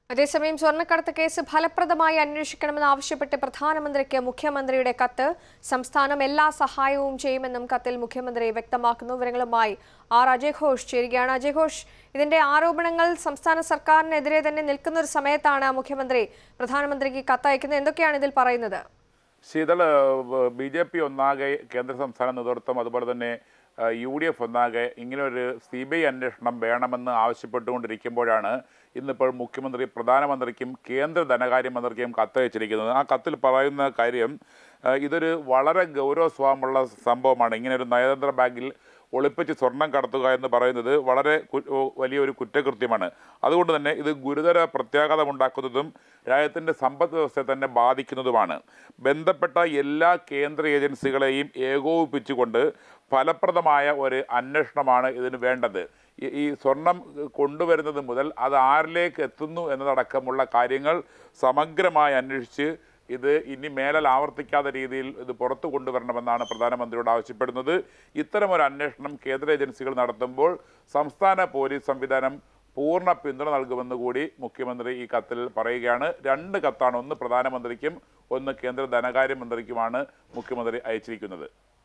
അതേസമയം സ്വർണ്ണക്കടത്ത് കേസ് ഫലപ്രദമായി അന്വേഷിക്കണമെന്ന് ആവശ്യപ്പെട്ട് പ്രധാനമന്ത്രിക്ക് മുഖ്യമന്ത്രിയുടെ കത്ത് സംസ്ഥാനം എല്ലാ സഹായവും ചെയ്യുമെന്നും കത്തിൽ മുഖ്യമന്ത്രി വ്യക്തമാക്കുന്നു വിവരങ്ങളുമായി ആർ അജയ് ഘോഷ് ചേരുകയാണ് അജയ് ഘോഷ് ഇതിന്റെ ആരോപണങ്ങൾ സംസ്ഥാന സർക്കാരിനെതിരെ തന്നെ നിൽക്കുന്ന ഒരു സമയത്താണ് മുഖ്യമന്ത്രി പ്രധാനമന്ത്രിക്ക് കത്തയക്കുന്നത് എന്തൊക്കെയാണ് ഇതിൽ പറയുന്നത് ശീതൾ ബി ജെ പി ഒന്നാകെ കേന്ദ്ര സംസ്ഥാന നേതൃത്വം അതുപോലെ തന്നെ യു ഡി എഫ് ഒന്നാകെ ഇങ്ങനെ ഒരു സി ബി ഐ അന്വേഷണം വേണമെന്ന് ആവശ്യപ്പെട്ടുകൊണ്ടിരിക്കുമ്പോഴാണ് ഇന്നിപ്പോൾ മുഖ്യമന്ത്രി പ്രധാനമന്ത്രിക്കും കേന്ദ്ര ധനകാര്യമന്ത്രിക്കും കത്തയച്ചിരിക്കുന്നത് ആ കത്തിൽ പറയുന്ന കാര്യം ആ, ഇതൊരു വളരെ ഗൗരവ സ്വഭാവമുള്ള സംഭവമാണ് ഇങ്ങനെ ഒരു നയതന്ത്ര ബാങ്കിൽ ഒളിപ്പിച്ച് സ്വർണം കടത്തുക എന്ന് പറയുന്നത് വളരെ കു- ഓ, വലിയൊരു കുറ്റകൃത്യമാണ് അതുകൊണ്ട് തന്നെ ഇത് ഗുരുതര പ്രത്യാഘാതമുണ്ടാക്കുന്നതും രാജ്യത്തിൻ്റെ സമ്പദ് വ്യവസ്ഥയെ തന്നെ ബാധിക്കുന്നതുമാണ് ബന്ധപ്പെട്ട എല്ലാ കേന്ദ്ര ഏജൻസികളെയും ഏകോപിപ്പിച്ചുകൊണ്ട് ഫലപ്രദമായ ഒരു അന്വേഷണമാണ് ഇതിന് വേണ്ടത് ഈ- ഈ സ്വർണം കൊണ്ടുവരുന്നത് മുതൽ അത് ആരിലേക്ക് എത്തുന്നു എന്നതടക്കമുള്ള കാര്യങ്ങൾ സമഗ്രമായി അന്വേഷിച്ച് ഇത് ഇനി മേലാൽ ആവർത്തിക്കാത്ത രീതിയിൽ ഇത് പുറത്തു കൊണ്ടുവരണമെന്നാണ് പ്രധാനമന്ത്രിയോട് ആവശ്യപ്പെടുന്നത് ഇത്തരമൊരു അന്വേഷണം കേന്ദ്ര ഏജൻസികൾ നടത്തുമ്പോൾ സംസ്ഥാന പോലീസ് സംവിധാനം പൂർണ്ണ പിന്തുണ നൽകുമെന്ന് കൂടി മുഖ്യമന്ത്രി ഈ കത്തിൽ പറയുകയാണ് രണ്ട് കത്താണ് ഒന്ന് പ്രധാനമന്ത്രിക്കും ഒന്ന് കേന്ദ്ര ധനകാര്യമന്ത്രിക്കുമാണ് മുഖ്യമന്ത്രി അയച്ചിരിക്കുന്നത്